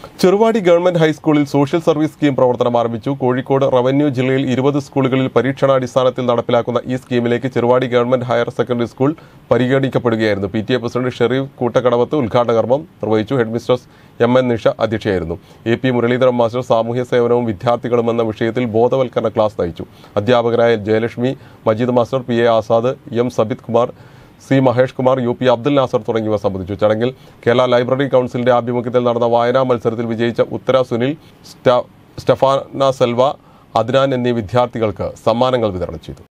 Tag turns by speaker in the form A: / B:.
A: Cheruvadi government ഹൈസ്കൂളിൽ social service scheme പ്രവർത്തനം ആരംഭിച്ചു കോഴിക്കോട് റവന്യൂ ജില്ലയിൽ ഇരുപത് സ്കൂളുകളിൽ പരീക്ഷണാടിസ്ഥാനത്തിൽ നടപ്പിലാക്കുന്ന ഈ സ്കീമിലേക്ക് Cheruvadi government higher secondary school പരിഗണിക്കപ്പെടുകയായിരുന്നു P T A president Shareef Koottakkadavath ഉദ്ഘാടന കർമ്മം നിർവഹിച്ചു headmistress M N Nisha അധ്യക്ഷയായിരുന്നു എ പി മുരളീധരൻ മാസ്റ്റർ സാമൂഹ്യ സേവനവും വിദ്യാർത്ഥികളും എന്ന വിഷയത്തിൽ ബോധവൽക്കരണ ക്ലാസ് നയിച്ചു അധ്യാപകരായ Jayalakshmi Majeed master P A Azad M Sabith Kumar C Mahesh Kumar U P Abdul Nasar തുടങ്ങിയവർ സംബന്ധിച്ചു ചടങ്ങിൽ കേരള ലൈബ്രറി കൗൺസിലിന്റെ ആഭിമുഖ്യത്തിൽ നടന്ന വായനാ മത്സരത്തിൽ വിജയിച്ച ഉത്തര സുനിൽ സ്റ്റ- സ്റ്റെഫാന സെൽവ അദ്നാൻ എന്നീ വിദ്യാർത്ഥികൾക്ക് സമ്മാനങ്ങൾ വിതരണം ചെയ്തു